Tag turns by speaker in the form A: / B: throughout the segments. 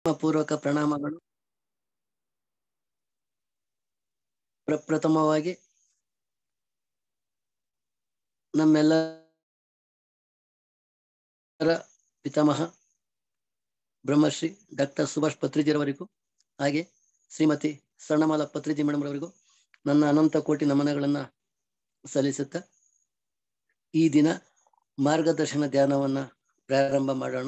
A: ಪೂರ್ವಕ ಪ್ರಣಾಮಗಳು ಪ್ರಪ್ರಥಮವಾಗಿ ನಮ್ಮೆಲ್ಲರ ಪಿತಾಮಹ ಬ್ರಹ್ಮಶ್ರೀ ಡಾಕ್ಟರ್ ಸುಭಾಷ್ ಪತ್ರಿಜಿರವರಿಗೂ ಹಾಗೆ ಶ್ರೀಮತಿ ಸ್ವರ್ಣಮಾಲಾ ಪತ್ರಿಜಿ ಮೇಡಮ್ ರವರಿಗೂ ನನ್ನ ಅನಂತ ಕೋಟಿ ನಮನಗಳನ್ನ ಸಲ್ಲಿಸುತ್ತಾ ಈ ದಿನ ಮಾರ್ಗದರ್ಶನ ಧ್ಯಾನವನ್ನ ಪ್ರಾರಂಭ ಮಾಡೋಣ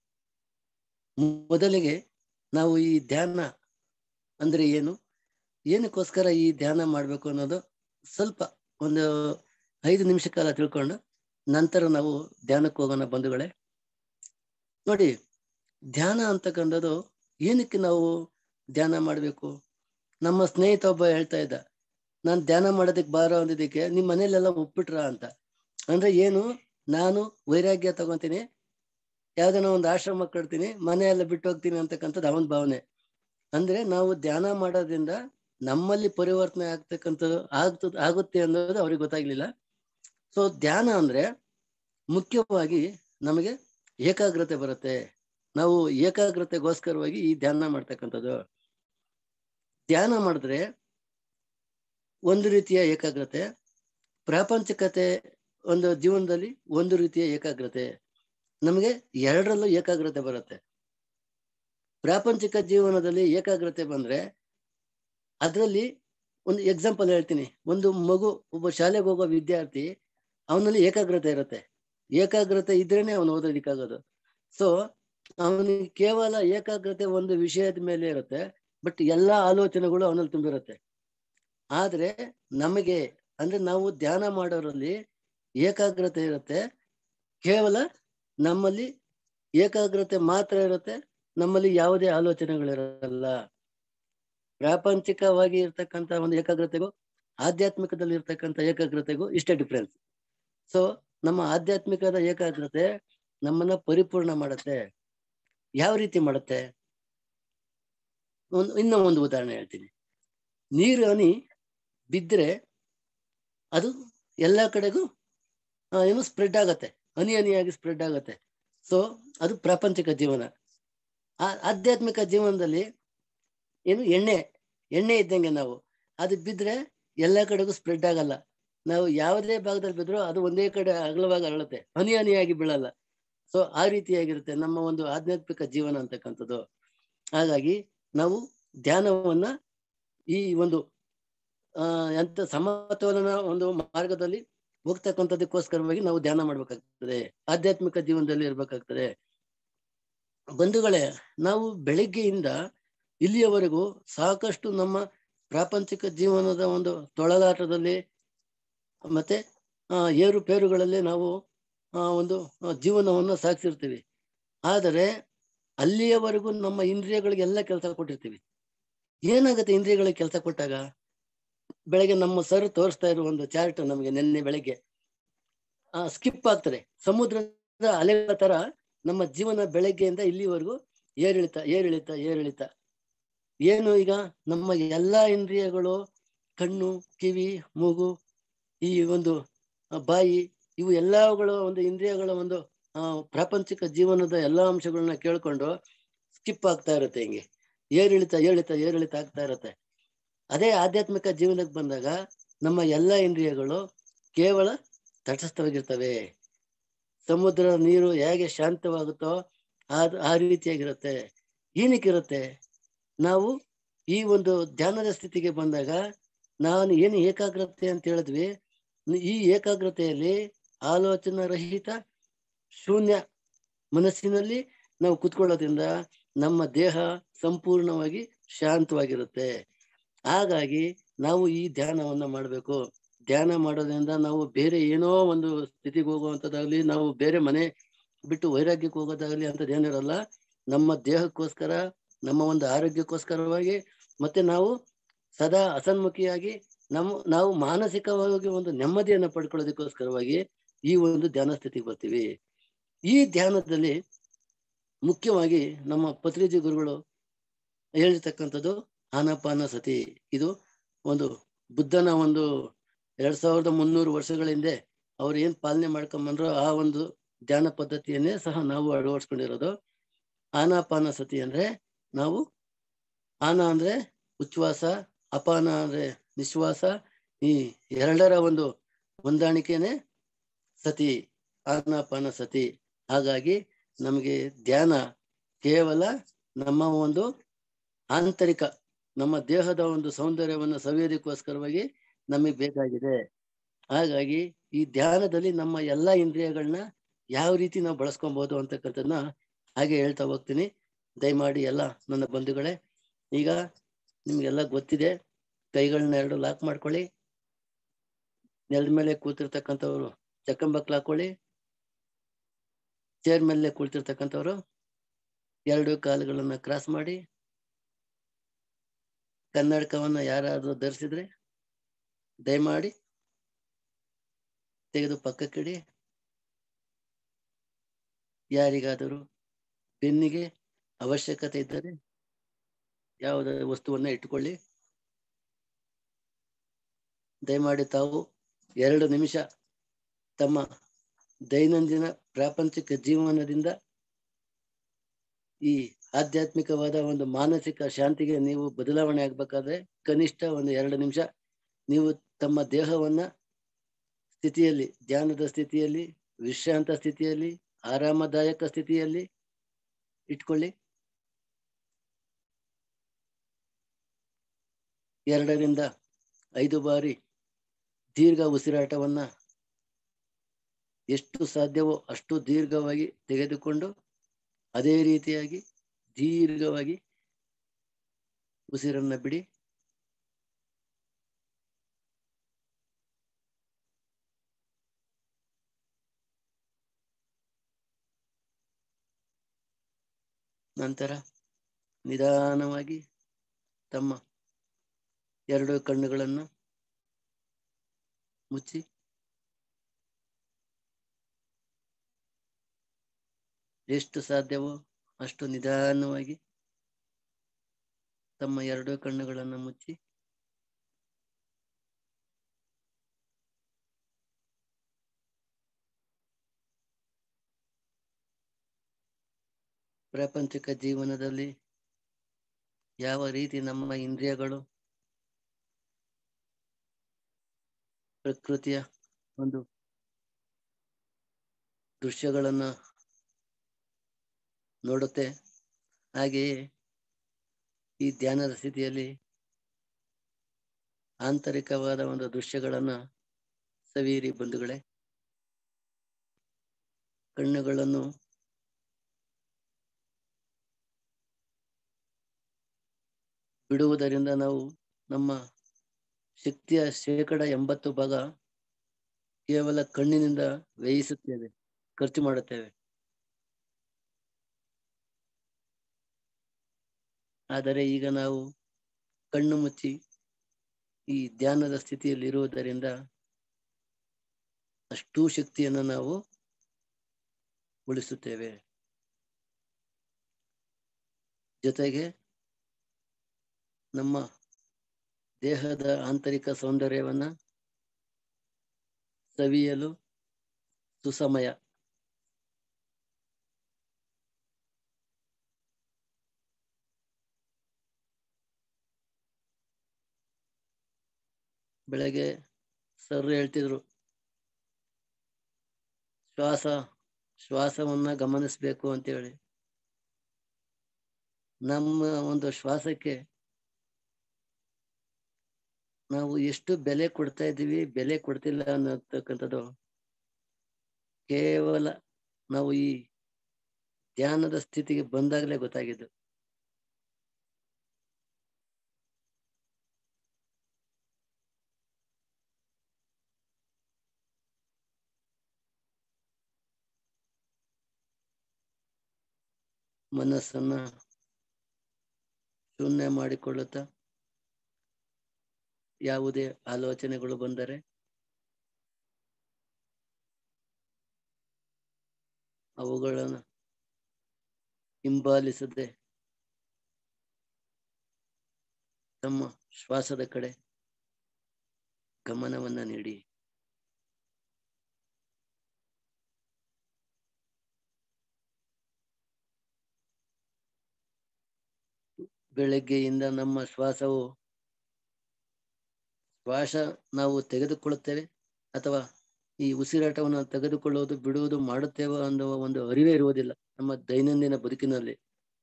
A: ಮೊದಲಿಗೆ ನಾವು ಈ ಧ್ಯಾನ ಅಂದ್ರೆ ಏನು ಏನಕ್ಕೋಸ್ಕರ ಈ ಧ್ಯಾನ ಮಾಡ್ಬೇಕು ಅನ್ನೋದು ಸ್ವಲ್ಪ ಒಂದು ಐದು ನಿಮಿಷ ಕಾಲ ತಿಳ್ಕೊಂಡು ನಂತರ ನಾವು ಧ್ಯಾನಕ್ಕೆ ಹೋಗೋಣ ಬಂಧುಗಳೇ ನೋಡಿ ಧ್ಯಾನ ಅಂತಕ್ಕಂಥದ್ದು ಏನಕ್ಕೆ ನಾವು ಧ್ಯಾನ ಮಾಡಬೇಕು ನಮ್ಮ ಸ್ನೇಹಿತ ಒಬ್ಬ ಹೇಳ್ತಾ ಇದ್ದ ನಾನು ಧ್ಯಾನ ಮಾಡೋದಕ್ಕೆ ಬಾರೋ ಅಂದಿದ್ದಕ್ಕೆ ನಿಮ್ಮ ಮನೇಲೆಲ್ಲ ಒಪ್ಪಿಟ್ರ ಅಂತ ಅಂದ್ರೆ ಏನು ನಾನು ವೈರಾಗ್ಯ ತಗೊಂತೀನಿ ಯಾವ್ದನ ಒಂದು ಆಶ್ರಮ ಕಟ್ತೀನಿ ಮನೆಯೆಲ್ಲ ಬಿಟ್ಟು ಹೋಗ್ತೀನಿ ಅಂತಕ್ಕಂಥದ್ದು ಅವನ ಭಾವನೆ ಅಂದ್ರೆ ನಾವು ಧ್ಯಾನ ಮಾಡೋದ್ರಿಂದ ನಮ್ಮಲ್ಲಿ ಪರಿವರ್ತನೆ ಆಗ್ತಕ್ಕಂಥದ್ದು ಆಗ್ತದ ಆಗುತ್ತೆ ಅನ್ನೋದು ಅವ್ರಿಗೆ ಗೊತ್ತಾಗ್ಲಿಲ್ಲ ಸೊ ಧ್ಯಾನ ಅಂದ್ರೆ ಮುಖ್ಯವಾಗಿ ನಮಗೆ ಏಕಾಗ್ರತೆ ಬರುತ್ತೆ ನಾವು ಏಕಾಗ್ರತೆಗೋಸ್ಕರವಾಗಿ ಈ ಧ್ಯಾನ ಮಾಡ್ತಕ್ಕಂಥದ್ದು ಧ್ಯಾನ ಮಾಡಿದ್ರೆ ಒಂದು ರೀತಿಯ ಏಕಾಗ್ರತೆ ಪ್ರಾಪಂಚಿಕತೆ ಒಂದು ಜೀವನದಲ್ಲಿ ಒಂದು ರೀತಿಯ ಏಕಾಗ್ರತೆ ನಮಗೆ ಎರಡರಲ್ಲೂ ಏಕಾಗ್ರತೆ ಬರುತ್ತೆ ಪ್ರಾಪಂಚಿಕ ಜೀವನದಲ್ಲಿ ಏಕಾಗ್ರತೆ ಬಂದ್ರೆ ಅದರಲ್ಲಿ ಒಂದು ಎಕ್ಸಾಂಪಲ್ ಹೇಳ್ತೀನಿ ಒಂದು ಮಗು ಒಬ್ಬ ಶಾಲೆಗೆ ಹೋಗೋ ವಿದ್ಯಾರ್ಥಿ ಅವನಲ್ಲಿ ಏಕಾಗ್ರತೆ ಇರುತ್ತೆ ಏಕಾಗ್ರತೆ ಇದ್ರೇನೆ ಅವನು ಓದೋದಿಕ್ಕಾಗೋದು ಸೊ ಅವನಿಗೆ ಕೇವಲ ಏಕಾಗ್ರತೆ ಒಂದು ವಿಷಯದ ಮೇಲೆ ಇರುತ್ತೆ ಬಟ್ ಎಲ್ಲಾ ಆಲೋಚನೆಗಳು ಅವನಲ್ಲಿ ತುಂಬಿರುತ್ತೆ ಆದ್ರೆ ನಮಗೆ ಅಂದ್ರೆ ನಾವು ಧ್ಯಾನ ಮಾಡೋರಲ್ಲಿ ಏಕಾಗ್ರತೆ ಇರುತ್ತೆ ಕೇವಲ ನಮ್ಮಲ್ಲಿ ಏಕಾಗ್ರತೆ ಮಾತ್ರ ಇರುತ್ತೆ ನಮ್ಮಲ್ಲಿ ಯಾವುದೇ ಆಲೋಚನೆಗಳಿರಲ್ಲ ಪ್ರಾಪಂಚಿಕವಾಗಿ ಇರ್ತಕ್ಕಂಥ ಒಂದು ಏಕಾಗ್ರತೆಗೂ ಆಧ್ಯಾತ್ಮಿಕದಲ್ಲಿ ಇರ್ತಕ್ಕಂಥ ಏಕಾಗ್ರತೆಗೂ ಇಷ್ಟೇ ಡಿಫ್ರೆನ್ಸ್ ಸೊ ನಮ್ಮ ಆಧ್ಯಾತ್ಮಿಕದ ಏಕಾಗ್ರತೆ ನಮ್ಮನ್ನ ಪರಿಪೂರ್ಣ ಮಾಡುತ್ತೆ ಯಾವ ರೀತಿ ಮಾಡುತ್ತೆ ಒಂದು ಇನ್ನೂ ಒಂದು ಉದಾಹರಣೆ ಹೇಳ್ತೀನಿ ನೀರು ಹನಿ ಬಿದ್ದರೆ ಅದು ಎಲ್ಲ ಕಡೆಗೂ ಏನು ಸ್ಪ್ರೆಡ್ ಆಗತ್ತೆ ಹನಿ ಹನಿಯಾಗಿ ಸ್ಪ್ರೆಡ್ ಆಗತ್ತೆ ಸೊ ಅದು ಪ್ರಾಪಂಚಿಕ ಜೀವನ ಆ ಆಧ್ಯಾತ್ಮಿಕ ಜೀವನದಲ್ಲಿ ಏನು ಎಣ್ಣೆ ಎಣ್ಣೆ ಇದ್ದಂಗೆ ನಾವು ಅದು ಬಿದ್ದರೆ ಎಲ್ಲ ಕಡೆಗೂ ಸ್ಪ್ರೆಡ್ ಆಗಲ್ಲ ನಾವು ಯಾವುದೇ ಭಾಗದಲ್ಲಿ ಬಿದ್ರೂ ಅದು ಒಂದೇ ಕಡೆ ಅಗಲವಾಗಿ ಅರಳುತ್ತೆ ಹನಿ ಹನಿಯಾಗಿ ಬೀಳಲ್ಲ ಸೊ ಆ ರೀತಿಯಾಗಿರುತ್ತೆ ನಮ್ಮ ಒಂದು ಆಧ್ಯಾತ್ಮಿಕ ಜೀವನ ಅಂತಕ್ಕಂಥದ್ದು ಹಾಗಾಗಿ ನಾವು ಧ್ಯಾನವನ್ನ ಈ ಒಂದು ಆ ಎಂತ ಸಮತೋಲನ ಒಂದು ಮಾರ್ಗದಲ್ಲಿ ಹೋಗ್ತಕ್ಕಂಥದಕ್ಕೋಸ್ಕರವಾಗಿ ನಾವು ಧ್ಯಾನ ಮಾಡ್ಬೇಕಾಗ್ತದೆ ಆಧ್ಯಾತ್ಮಿಕ ಜೀವನದಲ್ಲಿ ಇರ್ಬೇಕಾಗ್ತದೆ ಬಂಧುಗಳೇ ನಾವು ಬೆಳಿಗ್ಗೆಯಿಂದ ಇಲ್ಲಿಯವರೆಗೂ ಸಾಕಷ್ಟು ನಮ್ಮ ಪ್ರಾಪಂಚಿಕ ಜೀವನದ ಒಂದು ತೊಳಲಾಟದಲ್ಲಿ ಮತ್ತೆ ಆ ಏರುಪೇರುಗಳಲ್ಲಿ ನಾವು ಆ ಒಂದು ಜೀವನವನ್ನು ಸಾಗಿಸಿರ್ತೀವಿ ಆದರೆ ಅಲ್ಲಿಯವರೆಗೂ ನಮ್ಮ ಇಂದ್ರಿಯಗಳಿಗೆಲ್ಲ ಕೆಲಸ ಕೊಟ್ಟಿರ್ತೀವಿ ಏನಾಗುತ್ತೆ ಇಂದ್ರಿಯಗಳಿಗೆ ಕೆಲಸ ಕೊಟ್ಟಾಗ ಬೆಳಗ್ಗೆ ನಮ್ಮ ಸರ್ ತೋರಿಸ್ತಾ ಇರೋ ಒಂದು ಚಾರ್ಟ್ ನಮಗೆ ನಿನ್ನೆ ಬೆಳಗ್ಗೆ ಆ ಸ್ಕಿಪ್ ಆಗ್ತದೆ ಸಮುದ್ರದ ಅಲೆಗಳ ತರ ನಮ್ಮ ಜೀವನ ಬೆಳಗ್ಗೆಯಿಂದ ಇಲ್ಲಿವರೆಗೂ ಏರಿಳಿತ ಏರಿಳಿತ ಏರಿಳಿತ ಏನು ಈಗ ನಮ್ಮ ಎಲ್ಲಾ ಇಂದ್ರಿಯಗಳು ಕಣ್ಣು ಕಿವಿ ಮೂಗು ಈ ಒಂದು ಬಾಯಿ ಇವು ಎಲ್ಲವುಗಳ ಒಂದು ಇಂದ್ರಿಯಗಳ ಒಂದು ಆ ಪ್ರಾಪಂಚಿಕ ಜೀವನದ ಎಲ್ಲಾ ಅಂಶಗಳನ್ನ ಕೇಳ್ಕೊಂಡು ಸ್ಕಿಪ್ ಆಗ್ತಾ ಇರುತ್ತೆ ಹಿಂಗೆ ಏರಿಳಿತ ಏರಿಳಿತ ಏರಿಳಿತ ಆಗ್ತಾ ಇರುತ್ತೆ ಅದೇ ಆಧ್ಯಾತ್ಮಿಕ ಜೀವನಕ್ಕೆ ಬಂದಾಗ ನಮ್ಮ ಎಲ್ಲ ಇಂದ್ರಿಯಗಳು ಕೇವಲ ತಟಸ್ಥವಾಗಿರ್ತವೆ ಸಮುದ್ರ ನೀರು ಹೇಗೆ ಶಾಂತವಾಗುತ್ತೋ ಆ ಆ ರೀತಿಯಾಗಿರುತ್ತೆ ಏನಕ್ಕಿರುತ್ತೆ ನಾವು ಈ ಒಂದು ಧ್ಯಾನದ ಸ್ಥಿತಿಗೆ ಬಂದಾಗ ನಾನು ಏನು ಏಕಾಗ್ರತೆ ಅಂತ ಹೇಳಿದ್ವಿ ಈ ಏಕಾಗ್ರತೆಯಲ್ಲಿ ಆಲೋಚನಾ ರಹಿತ ಶೂನ್ಯ ಮನಸ್ಸಿನಲ್ಲಿ ನಾವು ಕುತ್ಕೊಳ್ಳೋದ್ರಿಂದ ನಮ್ಮ ದೇಹ ಸಂಪೂರ್ಣವಾಗಿ ಶಾಂತವಾಗಿರುತ್ತೆ ಹಾಗಾಗಿ ನಾವು ಈ ಧ್ಯಾನವನ್ನ ಮಾಡಬೇಕು ಧ್ಯಾನ ಮಾಡೋದ್ರಿಂದ ನಾವು ಬೇರೆ ಏನೋ ಒಂದು ಸ್ಥಿತಿಗೆ ಹೋಗುವಂಥದ್ದಾಗ್ಲಿ ನಾವು ಬೇರೆ ಮನೆ ಬಿಟ್ಟು ವೈರಾಗ್ಯಕ್ಕೆ ಹೋಗೋದಾಗ್ಲಿ ಅಂತದ್ದು ಏನಿರಲ್ಲ ನಮ್ಮ ದೇಹಕ್ಕೋಸ್ಕರ ನಮ್ಮ ಒಂದು ಆರೋಗ್ಯಕ್ಕೋಸ್ಕರವಾಗಿ ಮತ್ತೆ ನಾವು ಸದಾ ಅಸನ್ಮುಖಿಯಾಗಿ ನಮ್ಮ ನಾವು ಮಾನಸಿಕವಾಗಿ ಒಂದು ನೆಮ್ಮದಿಯನ್ನ ಪಡ್ಕೊಳ್ಳೋದಕ್ಕೋಸ್ಕರವಾಗಿ ಈ ಒಂದು ಧ್ಯಾನ ಸ್ಥಿತಿಗೆ ಬರ್ತೀವಿ ಈ ಧ್ಯಾನದಲ್ಲಿ ಮುಖ್ಯವಾಗಿ ನಮ್ಮ ಪತ್ರಿಜಿ ಗುರುಗಳು ಹೇಳಿರ್ತಕ್ಕಂಥದ್ದು ಆನಾಪಾನ ಸತಿ ಇದು ಒಂದು ಬುದ್ಧನ ಒಂದು ಎರಡ್ ಸಾವಿರದ ಮುನ್ನೂರು ವರ್ಷಗಳ ಹಿಂದೆ ಅವ್ರು ಏನ್ ಪಾಲನೆ ಮಾಡ್ಕೊಂಬಂದ್ರು ಆ ಒಂದು ಧ್ಯಾನ ಪದ್ಧತಿಯನ್ನೇ ಸಹ ನಾವು ಅಳವಡಿಸ್ಕೊಂಡಿರೋದು ಆನಾಪಾನ ಸತಿ ಅಂದ್ರೆ ನಾವು ಆನ ಅಂದ್ರೆ ಉಚ್ಛ್ವಾಸ ಅಪಾನ ಅಂದ್ರೆ ನಿಶ್ವಾಸ ಈ ಎರಡರ ಒಂದು ಹೊಂದಾಣಿಕೆನೆ ಸತಿ ಆನಾಪಾನ ಸತಿ ಹಾಗಾಗಿ ನಮಗೆ ಧ್ಯಾನ ಕೇವಲ ನಮ್ಮ ಒಂದು ಆಂತರಿಕ ನಮ್ಮ ದೇಹದ ಒಂದು ಸೌಂದರ್ಯವನ್ನು ಸವಿಯೋದಕ್ಕೋಸ್ಕರವಾಗಿ ನಮಗೆ ಬೇಕಾಗಿದೆ ಹಾಗಾಗಿ ಈ ಧ್ಯಾನದಲ್ಲಿ ನಮ್ಮ ಎಲ್ಲಾ ಇಂದ್ರಿಯಗಳನ್ನ ಯಾವ ರೀತಿ ನಾವು ಬಳಸ್ಕೊಬಹುದು ಅಂತಕ್ಕಂಥದ್ದನ್ನ ಹಾಗೆ ಹೇಳ್ತಾ ಹೋಗ್ತೀನಿ ದಯಮಾಡಿ ಎಲ್ಲ ನನ್ನ ಬಂಧುಗಳೇ ಈಗ ನಿಮ್ಗೆಲ್ಲ ಗೊತ್ತಿದೆ ಕೈಗಳನ್ನ ಎರಡು ಲಾಕ್ ಮಾಡ್ಕೊಳ್ಳಿ ನೆಲದ ಮೇಲೆ ಕೂತಿರ್ತಕ್ಕಂಥವ್ರು ಚಕ್ಕಂಬಕ್ಲು ಹಾಕೊಳ್ಳಿ ಚೇರ್ ಮೇಲೆ ಕುಳಿತಿರ್ತಕ್ಕಂಥವ್ರು ಎರಡು ಕಾಲುಗಳನ್ನ ಕ್ರಾಸ್ ಮಾಡಿ ಕನ್ನಡಕವನ್ನ ಯಾರಾದ್ರೂ ಧರಿಸಿದ್ರೆ ದಯಮಾಡಿ ತೆಗೆದು ಪಕ್ಕಕ್ಕಿಡಿ ಯಾರಿಗಾದರೂ ಬೆನ್ನಿಗೆ ಅವಶ್ಯಕತೆ ಇದ್ದರೆ ಯಾವುದೇ ವಸ್ತುವನ್ನ ಇಟ್ಟುಕೊಳ್ಳಿ ದಯಮಾಡಿ ತಾವು ಎರಡು ನಿಮಿಷ ತಮ್ಮ ದೈನಂದಿನ ಪ್ರಾಪಂಚಿಕ ಜೀವನದಿಂದ ಈ ಆಧ್ಯಾತ್ಮಿಕವಾದ ಒಂದು ಮಾನಸಿಕ ಶಾಂತಿಗೆ ನೀವು ಬದಲಾವಣೆ ಆಗ್ಬೇಕಾದ್ರೆ ಕನಿಷ್ಠ ಒಂದು ಎರಡು ನಿಮಿಷ ನೀವು ತಮ್ಮ ದೇಹವನ್ನ ಸ್ಥಿತಿಯಲ್ಲಿ ಧ್ಯಾನದ ಸ್ಥಿತಿಯಲ್ಲಿ ವಿಶ್ರಾಂತ ಸ್ಥಿತಿಯಲ್ಲಿ ಆರಾಮದಾಯಕ ಸ್ಥಿತಿಯಲ್ಲಿ ಇಟ್ಕೊಳ್ಳಿ ಎರಡರಿಂದ ಐದು ಬಾರಿ ದೀರ್ಘ ಉಸಿರಾಟವನ್ನ ಎಷ್ಟು ಸಾಧ್ಯವೋ ಅಷ್ಟು ದೀರ್ಘವಾಗಿ ತೆಗೆದುಕೊಂಡು ಅದೇ ರೀತಿಯಾಗಿ ದೀರ್ಘವಾಗಿ ಉಸಿರನ್ನ ಬಿಡಿ ನಂತರ ನಿಧಾನವಾಗಿ ತಮ್ಮ ಎರಡು ಕಣ್ಣುಗಳನ್ನು ಮುಚ್ಚಿ ಎಷ್ಟು ಸಾಧ್ಯವೋ ಅಷ್ಟು ನಿಧಾನವಾಗಿ ತಮ್ಮ ಎರಡು ಕಣ್ಣುಗಳನ್ನು ಮುಚ್ಚಿ ಪ್ರಾಪಂಚಿಕ ಜೀವನದಲ್ಲಿ ಯಾವ ರೀತಿ ನಮ್ಮ ಇಂದ್ರಿಯಗಳು ಪ್ರಕೃತಿಯ ಒಂದು ದೃಶ್ಯಗಳನ್ನ ನೋಡುತ್ತೆ ಹಾಗೆಯೇ ಈ ಧ್ಯಾನದ ಸ್ಥಿತಿಯಲ್ಲಿ ಆಂತರಿಕವಾದ ಒಂದು ದೃಶ್ಯಗಳನ್ನ ಸವಿಯಿರಿ ಬಂಧುಗಳೇ ಕಣ್ಣುಗಳನ್ನು ಬಿಡುವುದರಿಂದ ನಾವು ನಮ್ಮ ಶಕ್ತಿಯ ಶೇಕಡ ಎಂಬತ್ತು ಭಾಗ ಕೇವಲ ಕಣ್ಣಿನಿಂದ ವ್ಯಯಿಸುತ್ತೇವೆ ಖರ್ಚು ಮಾಡುತ್ತೇವೆ ಆದರೆ ಈಗ ನಾವು ಕಣ್ಣು ಮುಚ್ಚಿ ಈ ಧ್ಯಾನದ ಸ್ಥಿತಿಯಲ್ಲಿ ಇರುವುದರಿಂದ ಅಷ್ಟೂ ಶಕ್ತಿಯನ್ನು ನಾವು ಉಳಿಸುತ್ತೇವೆ ಜೊತೆಗೆ ನಮ್ಮ ದೇಹದ ಆಂತರಿಕ ಸೌಂದರ್ಯವನ್ನ ಸವಿಯಲು ಸುಸಮಯ ಬೆಳಗ್ಗೆ ಸರ್ ಹೇಳ್ತಿದ್ರು ಶ್ವಾಸ ಶ್ವಾಸವನ್ನ ಗಮನಿಸ್ಬೇಕು ಅಂತ ಹೇಳಿ ನಮ್ಮ ಒಂದು ಶ್ವಾಸಕ್ಕೆ ನಾವು ಎಷ್ಟು ಬೆಲೆ ಕೊಡ್ತಾ ಇದ್ದೀವಿ ಬೆಲೆ ಕೊಡ್ತಿಲ್ಲ ಅನ್ನತಕ್ಕಂಥದ್ದು ಕೇವಲ ನಾವು ಈ ಧ್ಯಾನದ ಸ್ಥಿತಿಗೆ ಬಂದಾಗಲೇ ಗೊತ್ತಾಗಿದ್ದು ಮನಸ್ಸನ್ನ ಶೂನ್ಯ ಮಾಡಿಕೊಳ್ಳುತ್ತಾ ಯಾವುದೇ ಆಲೋಚನೆಗಳು ಬಂದರೆ ಅವುಗಳನ್ನು ಹಿಂಬಾಲಿಸದೆ ತಮ್ಮ ಶ್ವಾಸದ ಕಡೆ ಗಮನವನ್ನ ನೀಡಿ ಬೆಳಗ್ಗೆಯಿಂದ ನಮ್ಮ ಶ್ವಾಸವು ಶ್ವಾಸ ನಾವು ತೆಗೆದುಕೊಳ್ಳುತ್ತೇವೆ ಅಥವಾ ಈ ಉಸಿರಾಟವನ್ನು ತೆಗೆದುಕೊಳ್ಳುವುದು ಬಿಡುವುದು ಮಾಡುತ್ತೇವೆ ಅನ್ನುವ ಒಂದು ಅರಿವೇ ಇರುವುದಿಲ್ಲ ನಮ್ಮ ದೈನಂದಿನ ಬದುಕಿನಲ್ಲಿ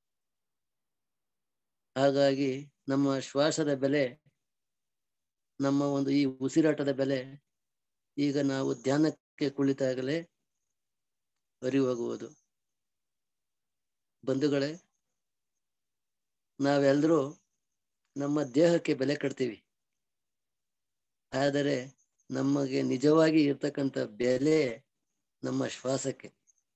A: ಹಾಗಾಗಿ ನಮ್ಮ ಶ್ವಾಸದ ಬೆಲೆ ನಮ್ಮ ಒಂದು ಈ ಉಸಿರಾಟದ ಬೆಲೆ ಈಗ ನಾವು ಧ್ಯಾನಕ್ಕೆ ಕುಳಿತಾಗಲೇ ಅರಿವಾಗುವುದು ಬಂಧುಗಳೇ ನಾವೆಲ್ಲರೂ ನಮ್ಮ ದೇಹಕ್ಕೆ ಬೆಲೆ ಕಟ್ತೀವಿ ಆದರೆ ನಮಗೆ ನಿಜವಾಗಿ ಇರ್ತಕ್ಕಂಥ ಬೆಲೆ ನಮ್ಮ ಶ್ವಾಸಕ್ಕೆ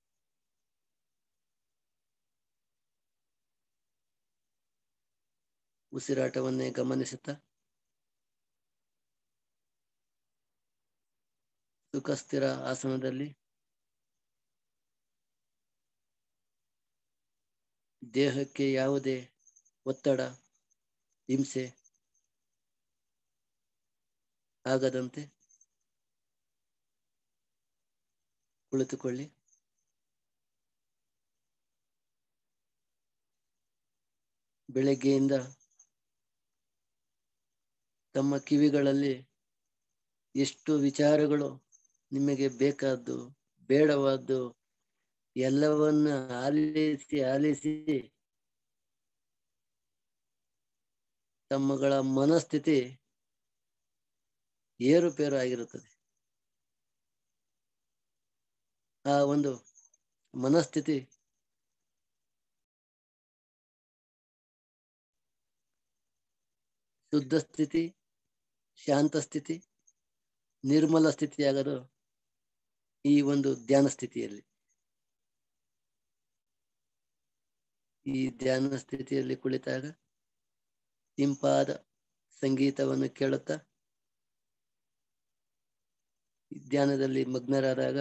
A: ಉಸಿರಾಟವನ್ನೇ ಗಮನಿಸುತ್ತಾ ಸುಖಸ್ಥಿರ ಆಸನದಲ್ಲಿ ದೇಹಕ್ಕೆ ಯಾವುದೇ ಒತ್ತಡ ಹಿಂಸೆ ಆಗದಂತೆ ಕುಳಿತುಕೊಳ್ಳಿ ಬೆಳಗ್ಗೆಯಿಂದ ತಮ್ಮ ಕಿವಿಗಳಲ್ಲಿ ಎಷ್ಟು ವಿಚಾರಗಳು ನಿಮಗೆ ಬೇಕಾದ್ದು ಬೇಡವಾದ್ದು ಎಲ್ಲವನ್ನ ಆಲಿಸಿ ಆಲಿಸಿ ತಮ್ಮಗಳ ಮನಸ್ಥಿತಿ ಏರುಪೇರು ಆಗಿರುತ್ತದೆ ಆ ಒಂದು ಮನಸ್ಥಿತಿ ಶುದ್ಧ ಸ್ಥಿತಿ ಶಾಂತ ಸ್ಥಿತಿ ನಿರ್ಮಲ ಸ್ಥಿತಿಯಾಗದು ಈ ಒಂದು ಧ್ಯಾನ ಸ್ಥಿತಿಯಲ್ಲಿ ಈ ಧ್ಯಾನ ಸ್ಥಿತಿಯಲ್ಲಿ ಕುಳಿತಾಗ ಇಂಪಾದ ಸಂಗೀತವನ್ನು ಕೇಳುತ್ತಾ ಧ್ಯಾನದಲ್ಲಿ ಮಗ್ನರಾದಾಗ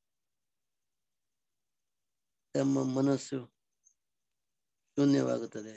A: ತಮ್ಮ ಮನಸ್ಸು ಶೂನ್ಯವಾಗುತ್ತದೆ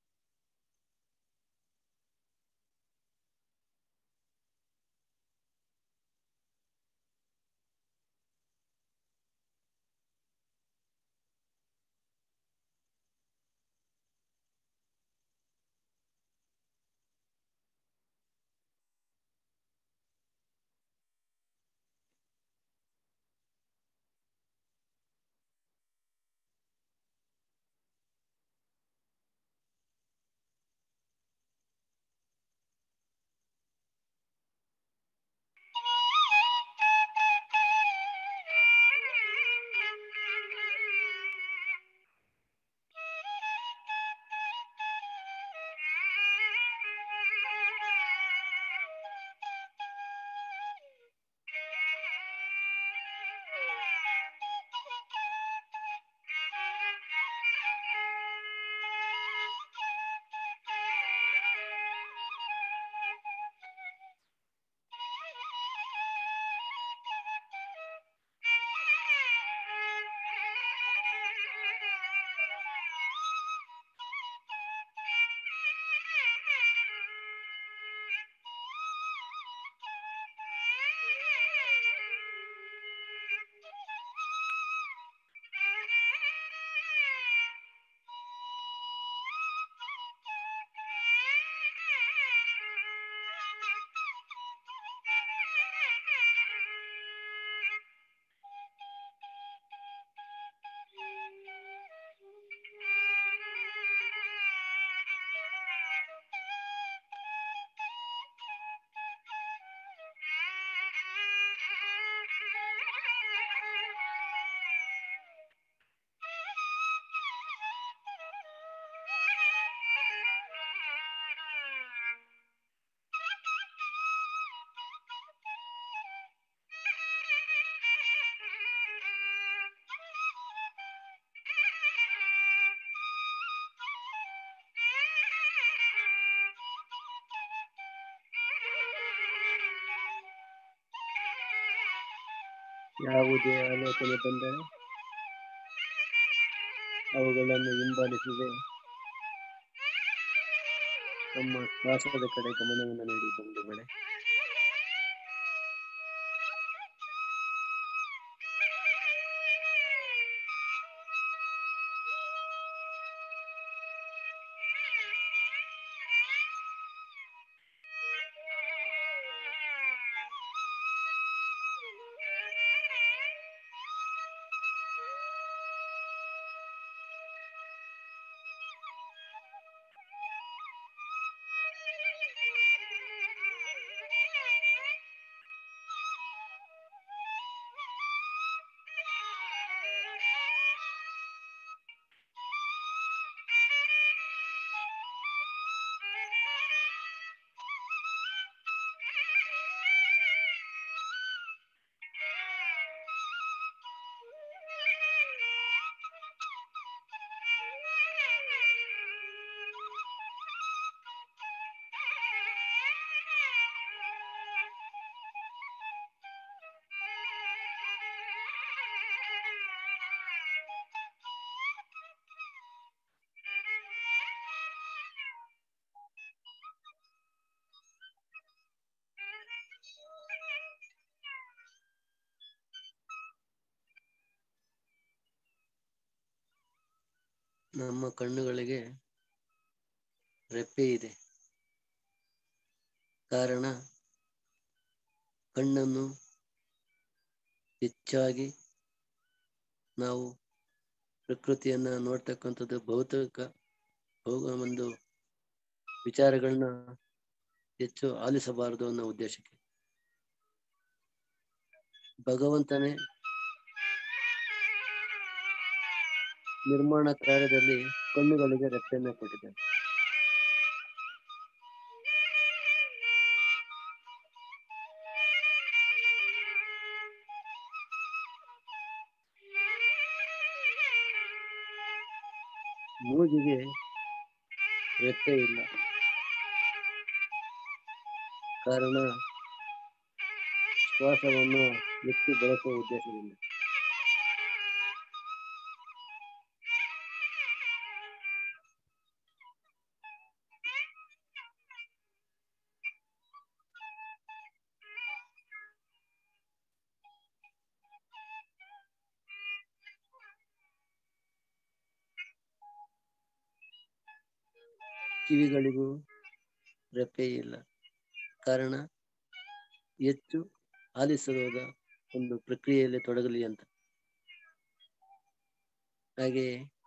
A: ಯಾವುದೇ ಆಲೋಚನೆ ಬಂದರೆ ಅವುಗಳನ್ನು ಹಿಂಬಾಲಿಸಿದೆ ನಮ್ಮ ಶ್ವಾಸದ ಕಡೆ ಗಮನವನ್ನು ನೀಡಿ ಬಂಧುಗಳೇ ನಮ್ಮ ಕಣ್ಣುಗಳಿಗೆ ರೆಪ್ಪೆ ಇದೆ ಕಾರಣ ಕಣ್ಣನ್ನು ಹೆಚ್ಚಾಗಿ ನಾವು ಪ್ರಕೃತಿಯನ್ನ ನೋಡ್ತಕ್ಕಂಥದ್ದು ಬಹುತೇಕ ಬಹು- ಒಂದು ವಿಚಾರಗಳನ್ನ ಹೆಚ್ಚು ಆಲಿಸಬಾರದು ಅನ್ನೋ ಉದ್ದೇಶಕ್ಕೆ ಭಗವಂತನೇ ನಿರ್ಮಾಣ ಕಾರ್ಯದಲ್ಲಿ ಕಣ್ಣುಗಳಿಗೆ ರೆಪ್ಪೆಯನ್ನ ಕೊಟ್ಟಿದ್ದಾನೆ ಮೂಗಿಗೆ ರೆಪ್ಪೆ ಇಲ್ಲ ಕಾರಣ ಶ್ವಾಸವನ್ನು ಎತ್ತಿ ಬಳಸುವ ಉದ್ದೇಶದಿಂದ ಕಿವಿಗಳಿಗೂ ರೆಪ್ಪೆ ಇಲ್ಲ ಕಾರಣ ಹೆಚ್ಚು ಆಲಿಸದ ಒಂದು ಪ್ರಕ್ರಿಯೆಯಲ್ಲಿ ತೊಡಗಲಿ ಅಂತ ಹಾಗೆ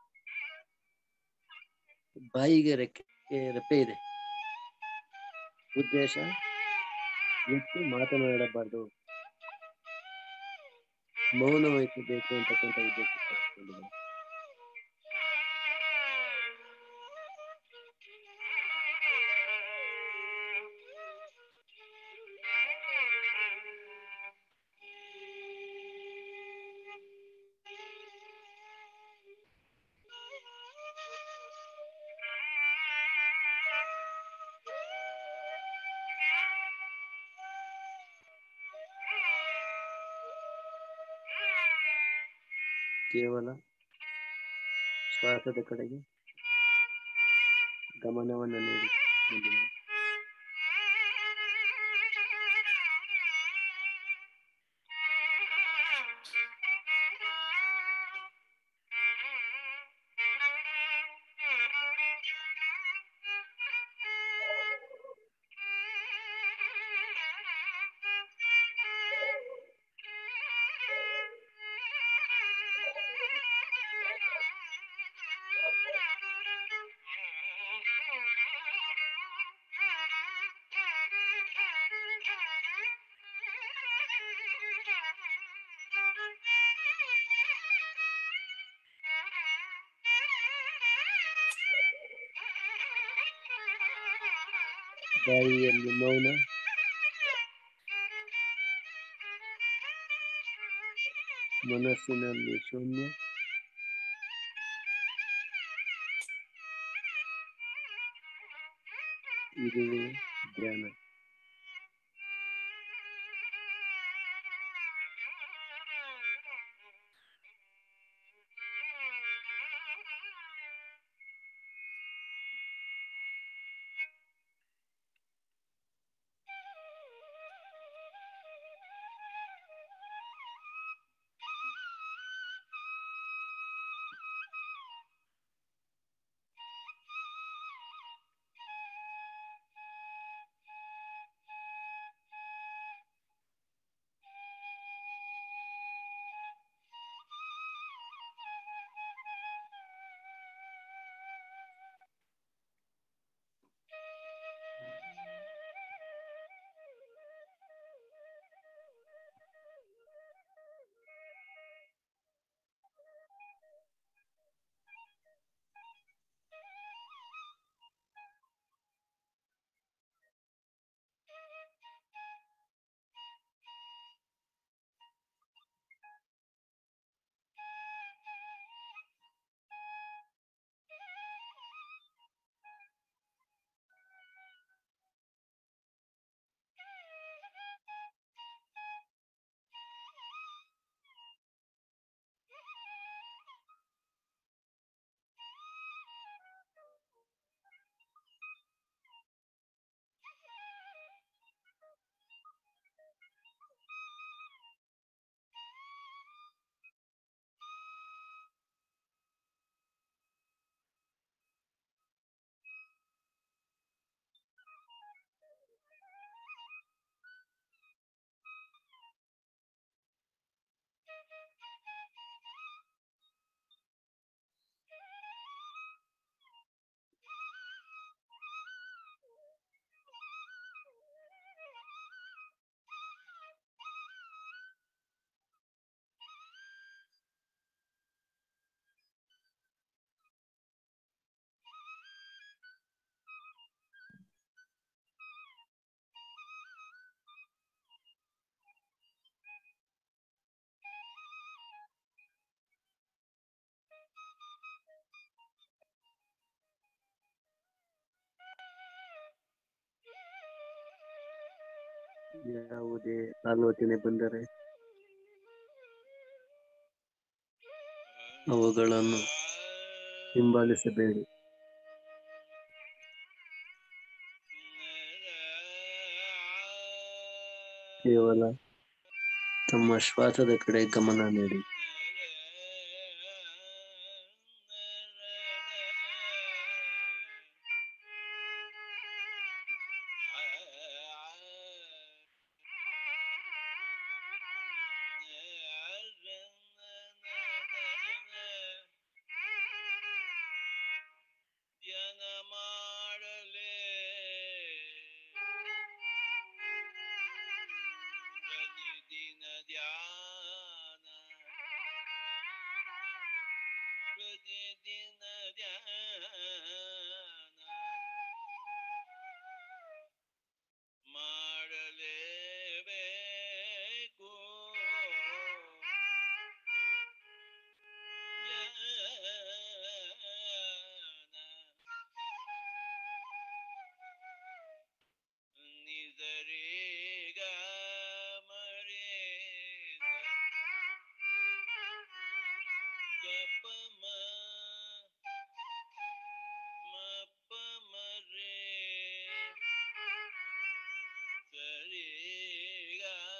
A: ಬಾಯಿಗೆ ರೆಕ್ಕೆ ರೆಪ್ಪೆ ಇದೆ ಉದ್ದೇಶ ಹೆಚ್ಚು ಮಾತನಾಡಬಾರ್ದು ಮೌನ ವಹಿಸಬೇಕು ಅಂತಕ್ಕಂಥ ಉದ್ದೇಶ ಇಟ್ಕೊಂಡಿದ್ದಾರೆ. ಕೇವಲ ಶ್ವಾಸದ ಕಡೆಗೆ ಗಮನವನ್ನು ನೀಡಿ ಮುಂದಿದೆ. ಬಾಯಿಯಲ್ಲಿ ಮೌನ ಮನಸ್ಸಿನಲ್ಲಿ ಶೂನ್ಯ ಇದುವೇ ಧ್ಯಾನ ಯಾವುದೇ ಆಲೋಚನೆ ಬಂದರೆ ಅವುಗಳನ್ನು ಹಿಂಬಾಲಿಸಬೇಡಿ ಕೇವಲ ತಮ್ಮ ಶ್ವಾಸದ ಕಡೆ ಗಮನ ನೀಡಿ
B: ಧ್ಯಾನ ಮಾಡಲೇ ಪ್ರತಿದಿನ ಧ್ಯಾನ ಪ್ರತಿದಿನ ಧ್ಯಾನ ಮಾಡಲೇಬೇಕು ನಿದರೇಗ ಮರೇಗ ಗಪಮ ಮಪ್ಪ ಮರೇ ಸರಿಗ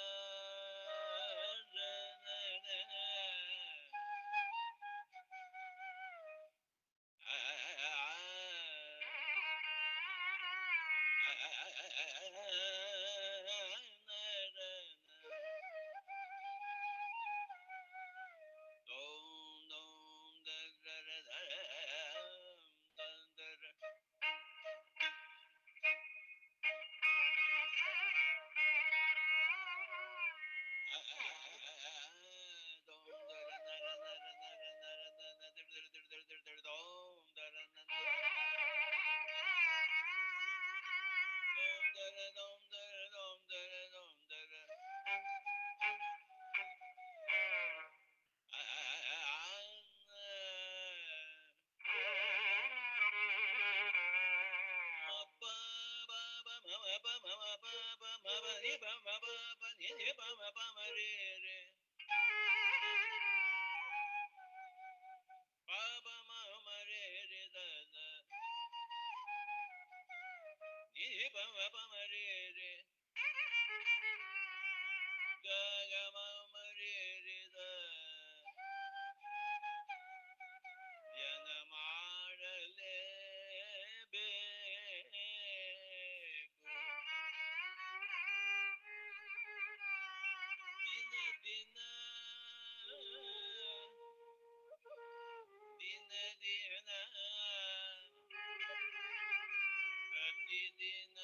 B: ಜನ ಮಾಡಲೇಬೇಕು ದಿನ ದಿನ ದಿನ ದಿನ ಪ್ರತಿದಿನ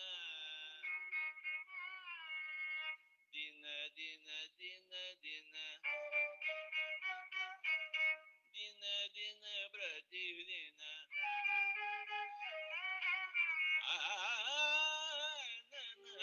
B: ದಿನ ದಿನ ದಿನ ದಿನ ದಿನ ದಿನ ಪ್ರತಿದಿನ ಆ ನನ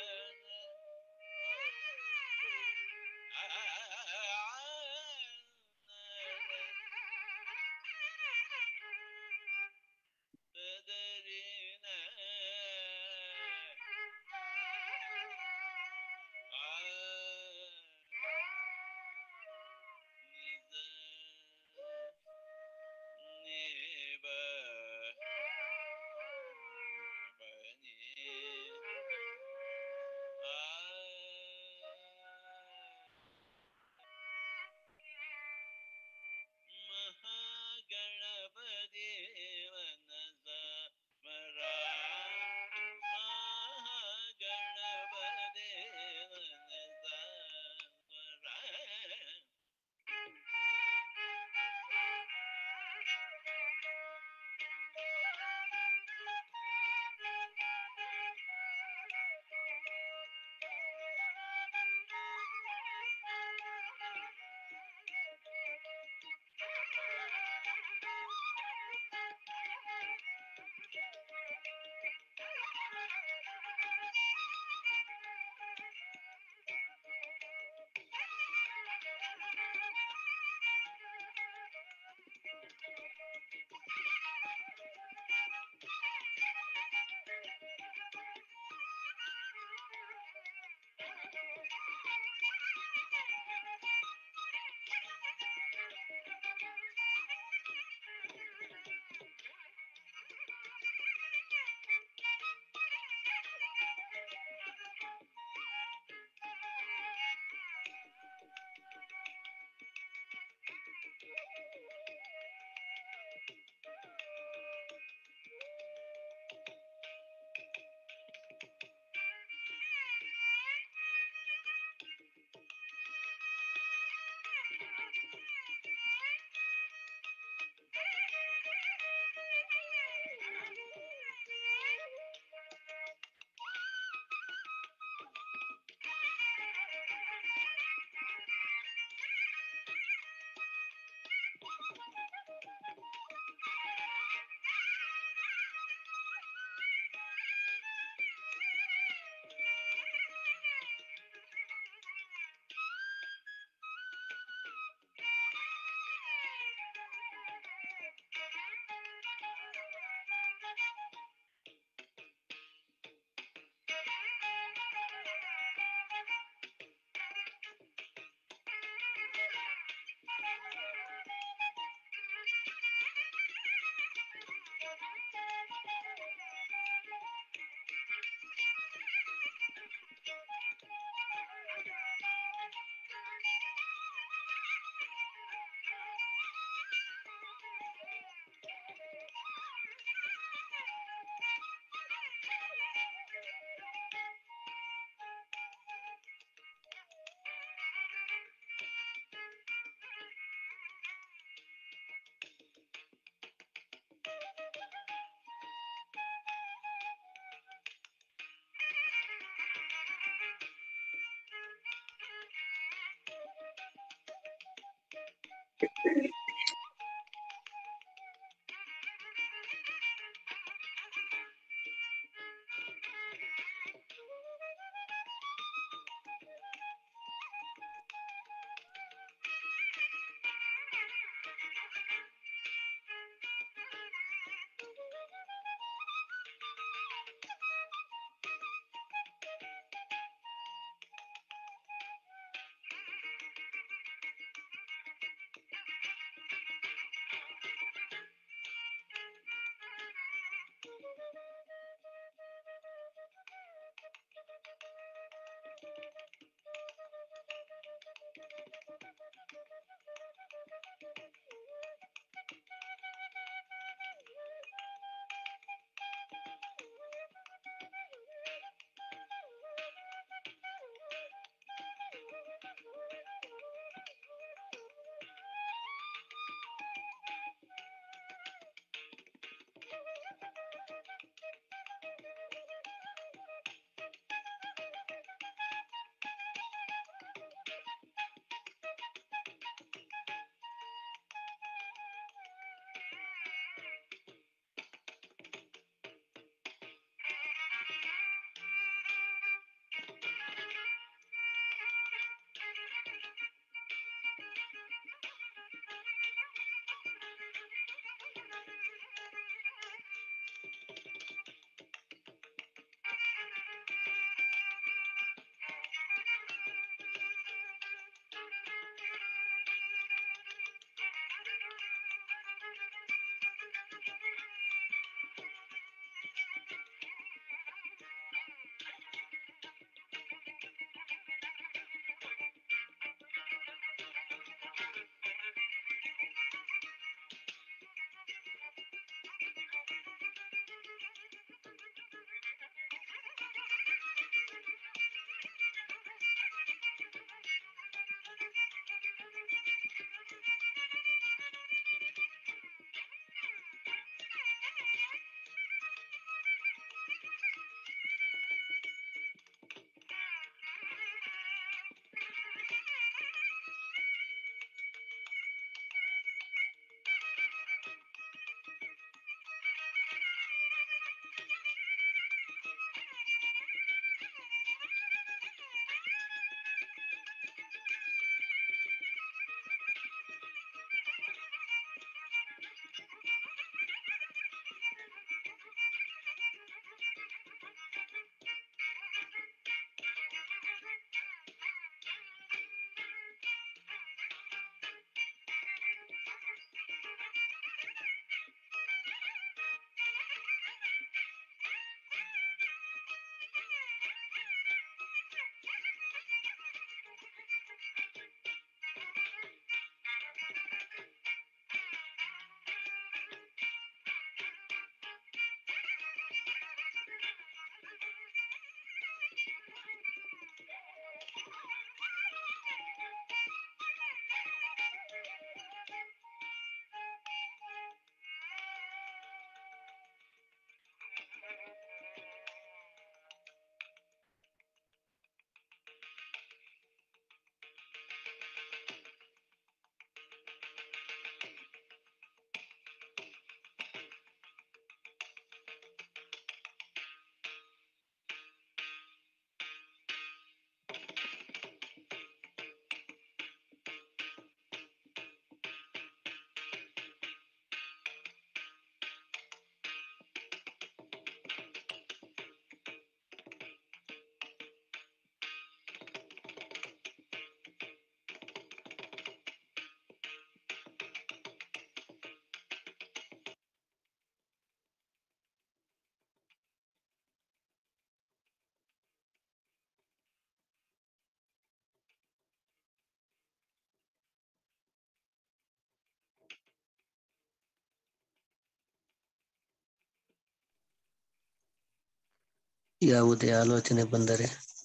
A: ಯಾವುದೇ ಆಲೋಚನೆ ಬಂದರೆ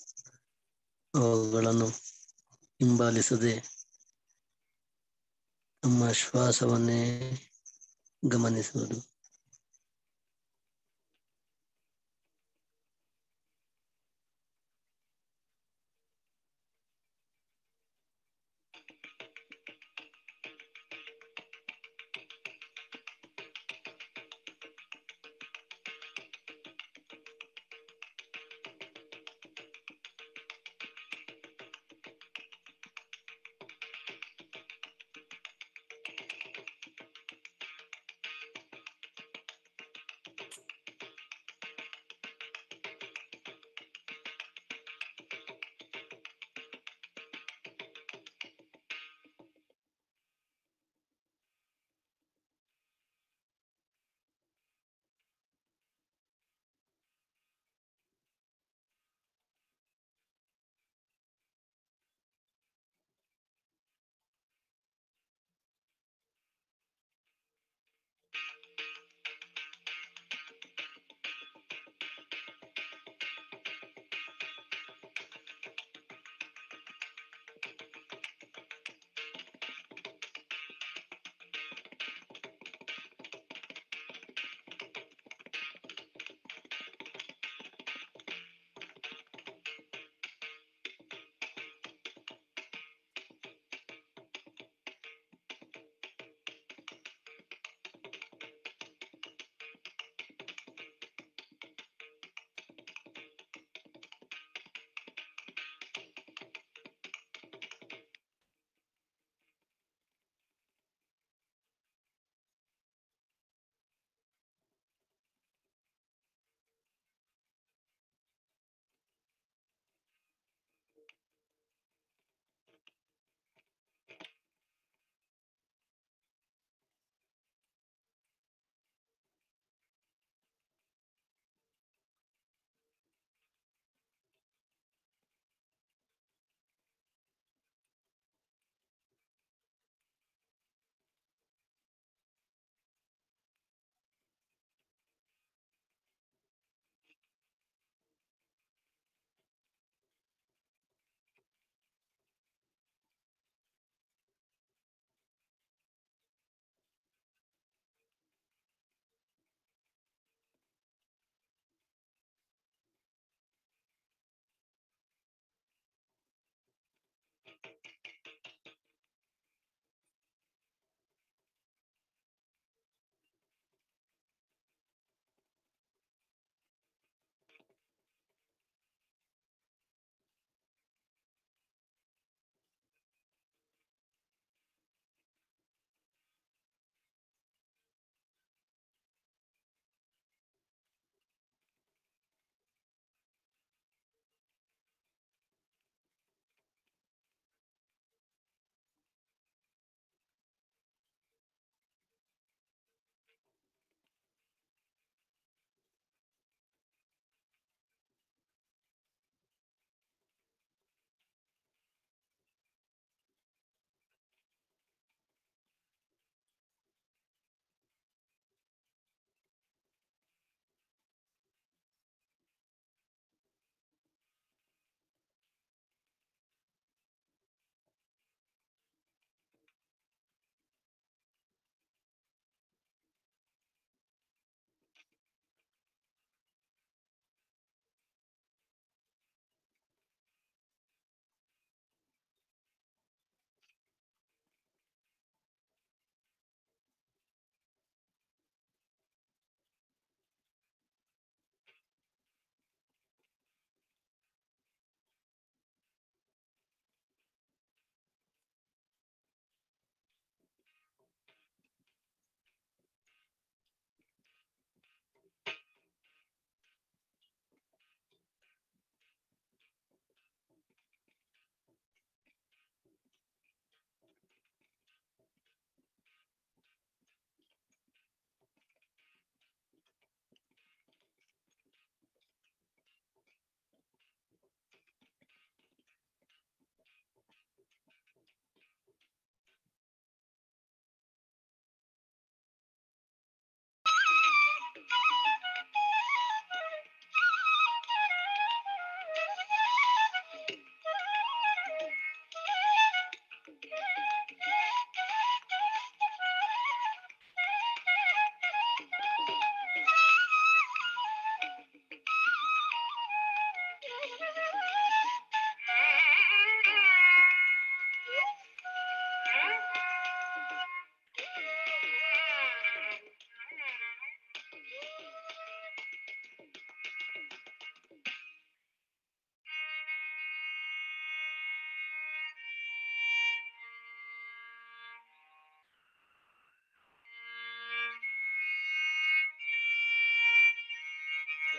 A: ಅವುಗಳನ್ನು ಹಿಂಬಾಲಿಸದೆ ನಮ್ಮ ಶ್ವಾಸವನ್ನೇ ಗಮನಿಸುವುದು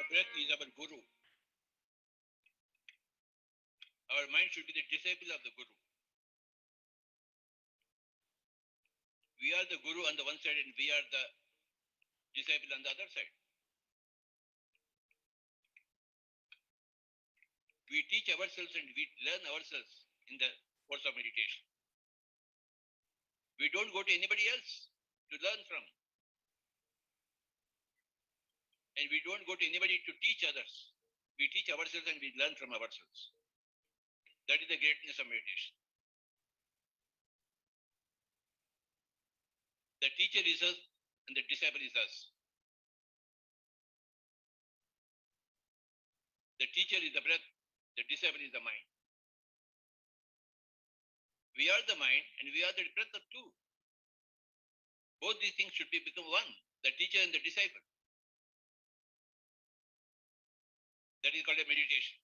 B: breath is our guru. Our mind should be the disciple of the guru. We are the guru on the one side and we are the disciple on the other side. We teach ourselves and we learn ourselves in the course of meditation. We don't go to anybody else to learn from. And we don't go to anybody to teach others. We teach ourselves and we learn from ourselves. That is the greatness of meditation. The teacher is us and the disciple is us. The teacher is the breath, the disciple is the mind. We are the mind and we are the breath of two. Both these things should be become one, the teacher and the disciple. That is called a meditation.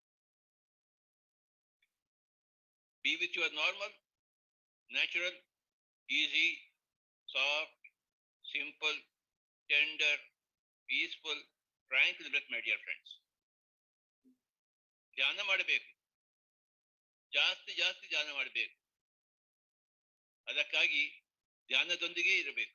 B: Be with your normal, natural, easy, soft, simple, tender, peaceful, tranquil breath, my dear friends. ಧ್ಯಾನ ಮಾಡಬೇಕು ಜಾಸ್ತಿ ಜಾಸ್ತಿ ಧ್ಯಾನ ಮಾಡಬೇಕು ಅದಕ್ಕಾಗಿ ಧ್ಯಾನದೊಂದಿಗೆ ಇರಬೇಕು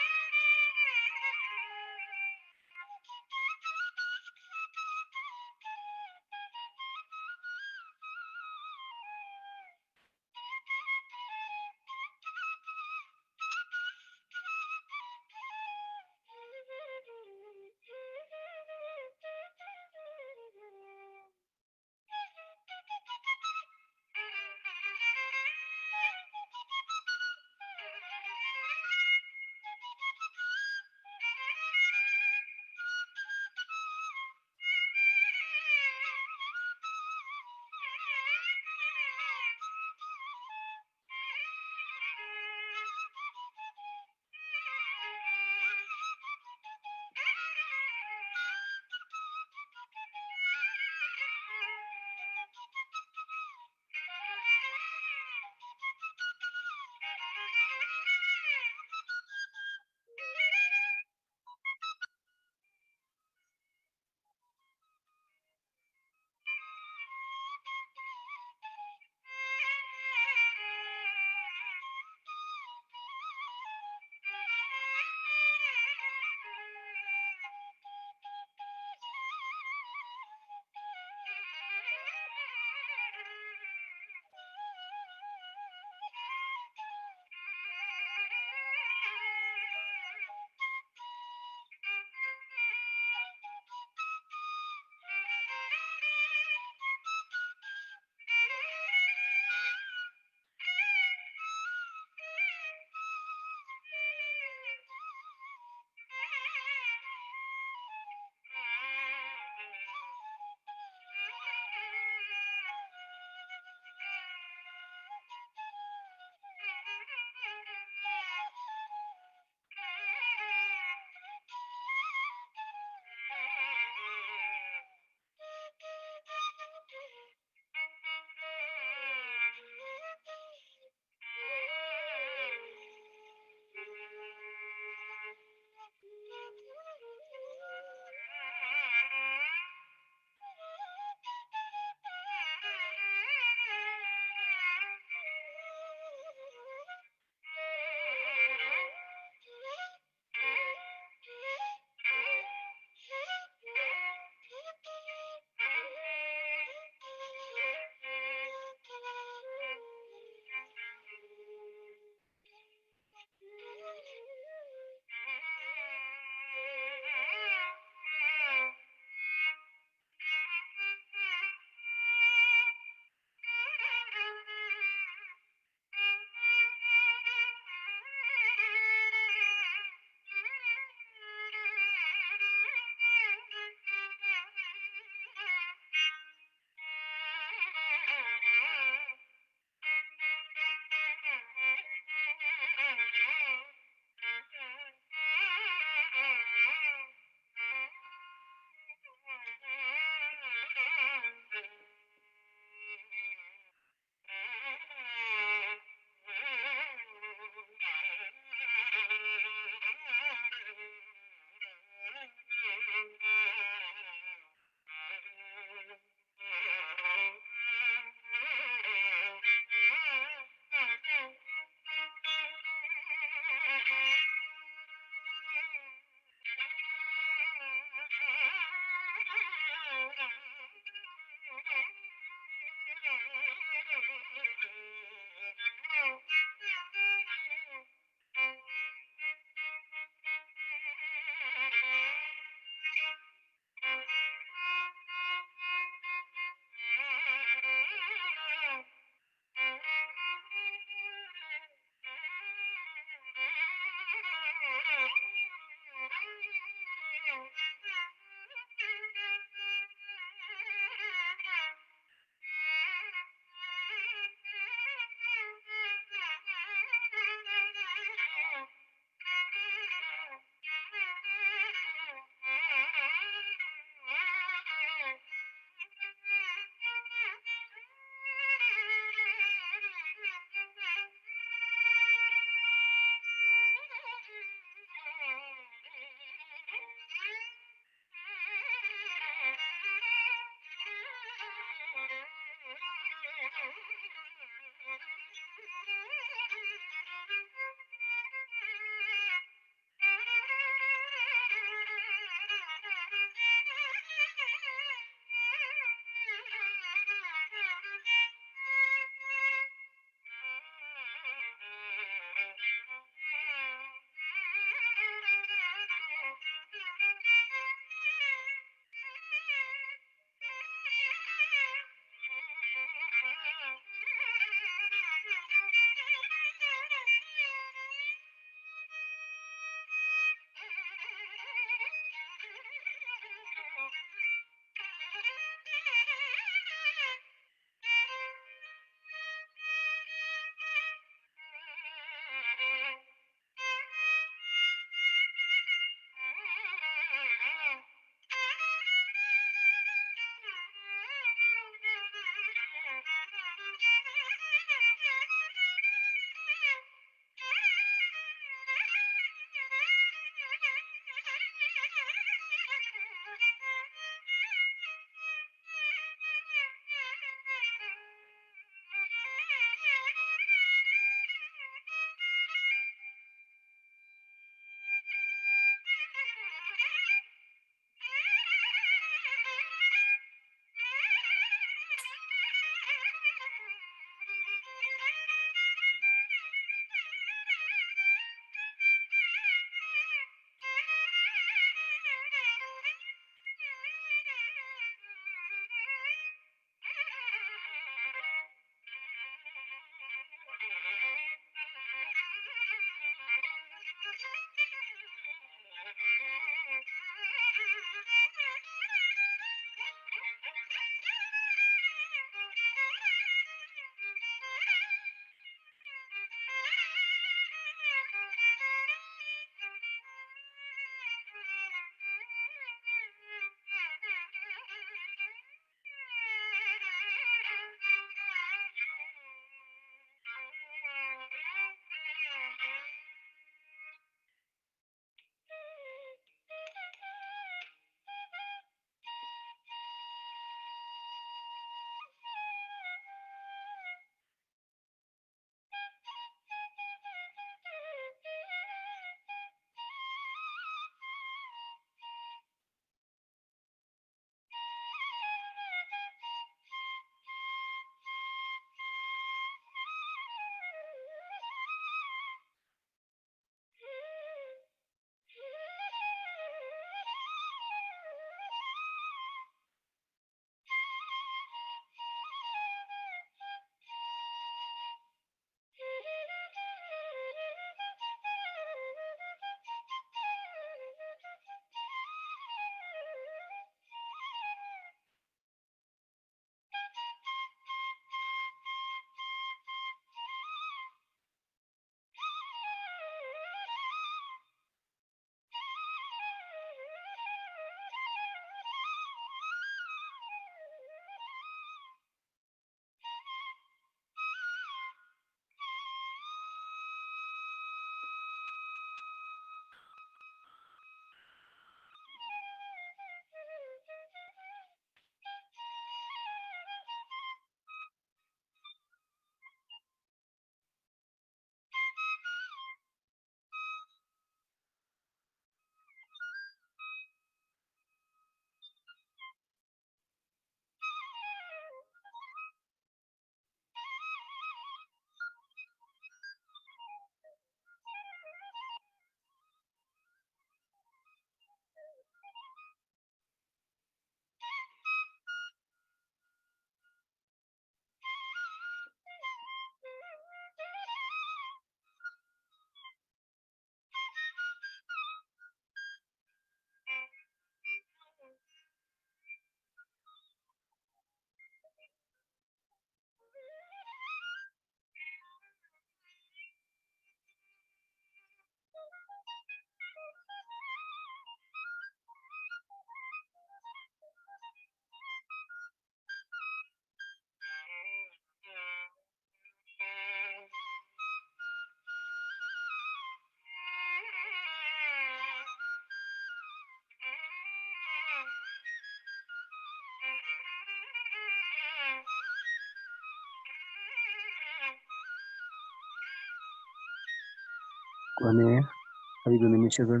A: ಕೊನೆಯ ಐದು ನಿಮಿಷಗಳು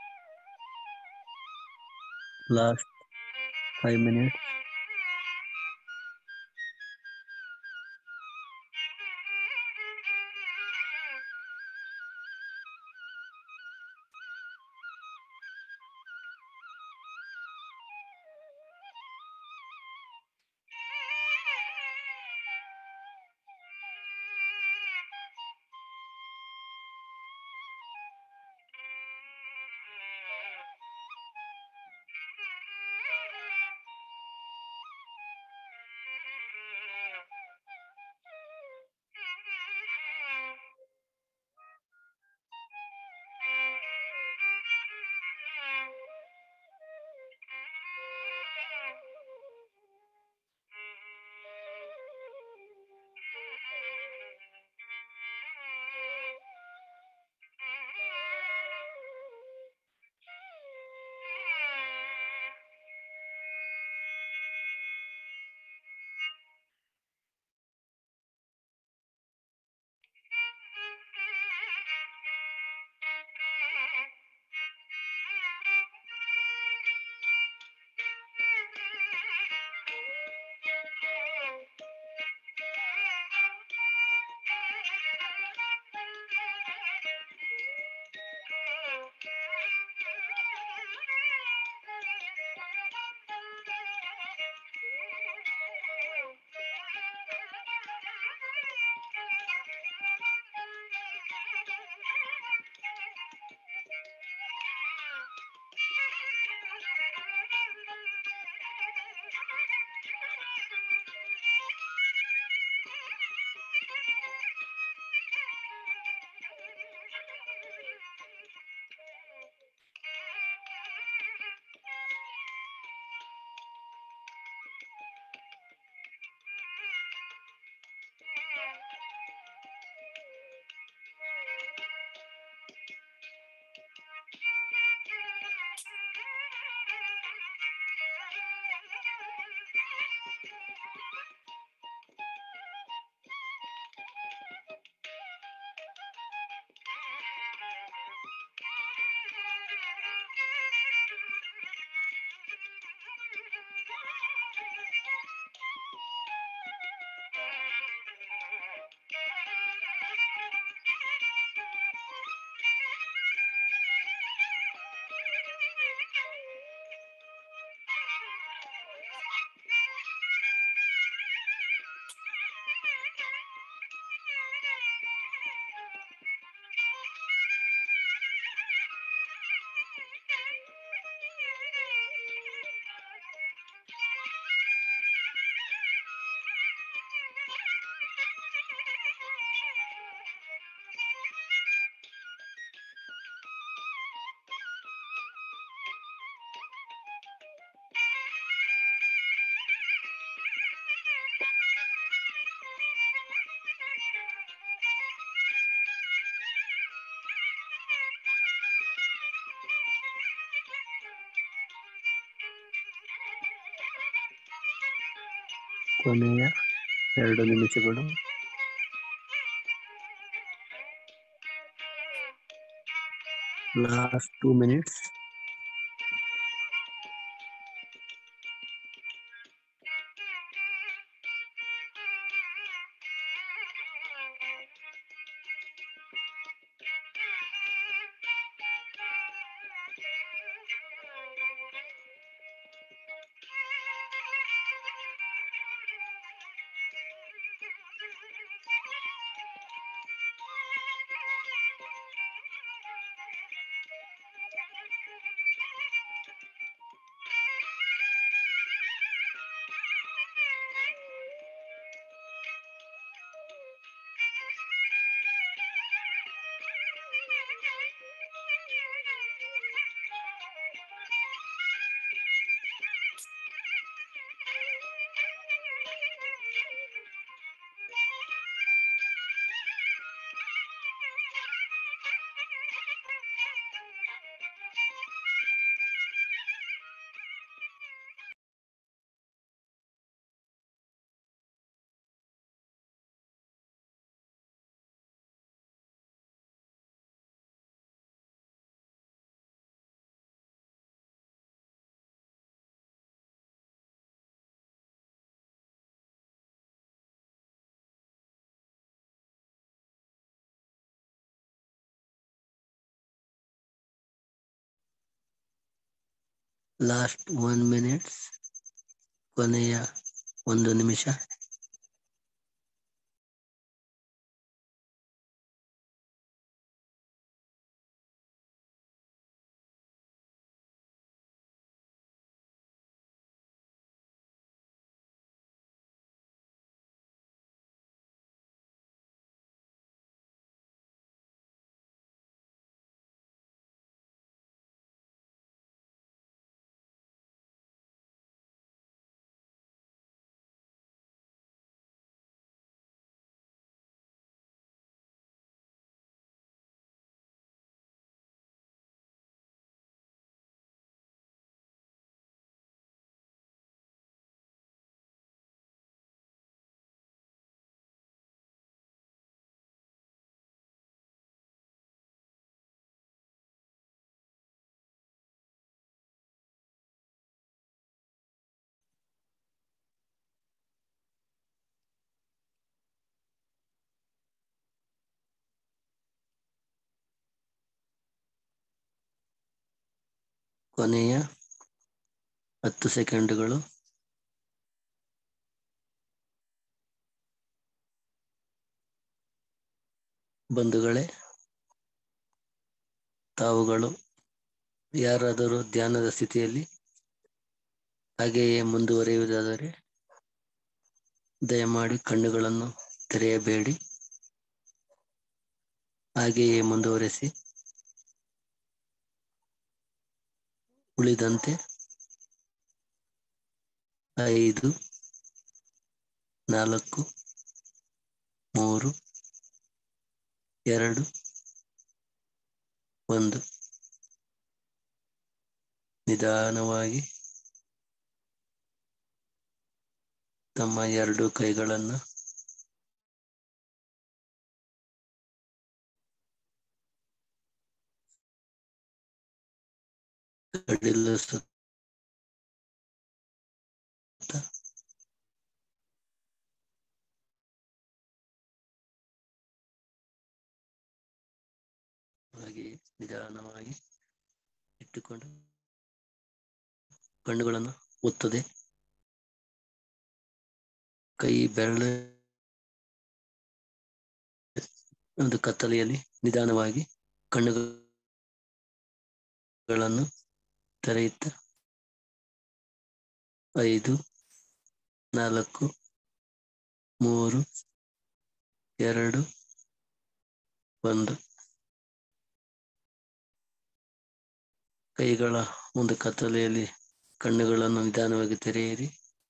A: ಲಾಸ್ಟ್ ಫೈವ್ ಮಿನಿಟ್ಸ್ ಕೊನೆಯ ಎರಡು ನಿಮಿಷಗಳು last two minutes last one minutes ಕೊನೆಯ ಒಂದು ನಿಮಿಷ ಕೊನೆಯ ಹತ್ತು ಸೆಕೆಂಡುಗಳು ಬಂಧುಗಳೇ ತಾವುಗಳು ಯಾರಾದರೂ ಧ್ಯಾನದ ಸ್ಥಿತಿಯಲ್ಲಿ ಹಾಗೆಯೇ ಮುಂದುವರಿಯುವುದಾದರೆ ದಯಮಾಡಿ ಕಣ್ಣುಗಳನ್ನು ತೆರೆಯಬೇಡಿ ಹಾಗೆಯೇ ಮುಂದುವರೆಸಿ ಉಳಿದಂತೆ ಐದು ನಾಲ್ಕು ಮೂರು ಎರಡು ಒಂದು ನಿಧಾನವಾಗಿ ತಮ್ಮ ಎರಡು ಕೈಗಳನ್ನು ಗಡಿಲ ಸುತ್ತ ಹಾಗೆ ನಿಧಾನವಾಗಿ ಇಟ್ಟುಕೊಂಡು ಕಣ್ಣುಗಳನ್ನು ಒತ್ತದೆ ಕೈ ಬೆರಳು ಒಂದು ಕತ್ತಲೆಯಲ್ಲಿ ನಿಧಾನವಾಗಿ ಕಣ್ಣುಗಳನ್ನು ತೆರೆಯುತ್ತ ಐದು ನಾಲ್ಕು ಮೂರು ಎರಡು ಒಂದು ಕೈಗಳ ಒಂದು ಕತ್ತಲೆಯಲ್ಲಿ ಕಣ್ಣುಗಳನ್ನು ನಿಧಾನವಾಗಿ ತೆರೆಯಿರಿ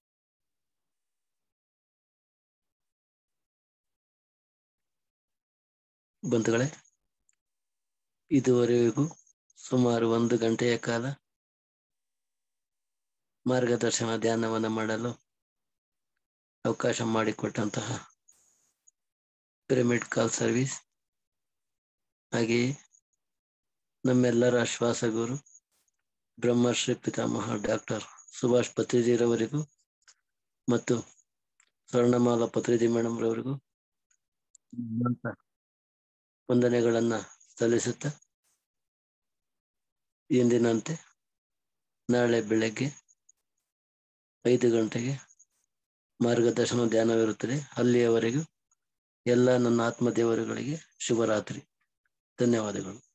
A: ಬಂಧುಗಳೇ ಇದುವರೆಗೂ ಸುಮಾರು ಒಂದು ಗಂಟೆಯ ಕಾಲ ಮಾರ್ಗದರ್ಶನ ಧ್ಯಾನವನ್ನು ಮಾಡಲು ಅವಕಾಶ ಮಾಡಿಕೊಟ್ಟಂತಹ ಪಿರಮಿಡ್ ಕಾಲ್ ಸರ್ವಿಸ್ ಹಾಗೆಯೇ ನಮ್ಮೆಲ್ಲರ ಶ್ವಾಸಗುರು ಬ್ರಹ್ಮಶ್ರೀ ಪಿತಾಮಹ ಡಾಕ್ಟರ್ ಸುಭಾಷ್ ಪತ್ರಿಜಿರವರಿಗೂ ಮತ್ತು ಸ್ವರ್ಣಮಾಲಾ ಪತ್ರಿಜಿ ಮೇಡಮ್ ರವರಿಗೂ ವಂದನೆಗಳನ್ನ ಸಲ್ಲಿಸುತ್ತಾ ಎಂದಿನಂತೆ ನಾಳೆ ಬೆಳಗ್ಗೆ ಐದು ಗಂಟೆಗೆ ಮಾರ್ಗದರ್ಶನ ಧ್ಯಾನವಿರುತ್ತದೆ ಅಲ್ಲಿಯವರೆಗೂ ಎಲ್ಲ ನನ್ನ ಆತ್ಮ ದೇವರುಗಳಿಗೆ ಶುಭರಾತ್ರಿ ಧನ್ಯವಾದಗಳು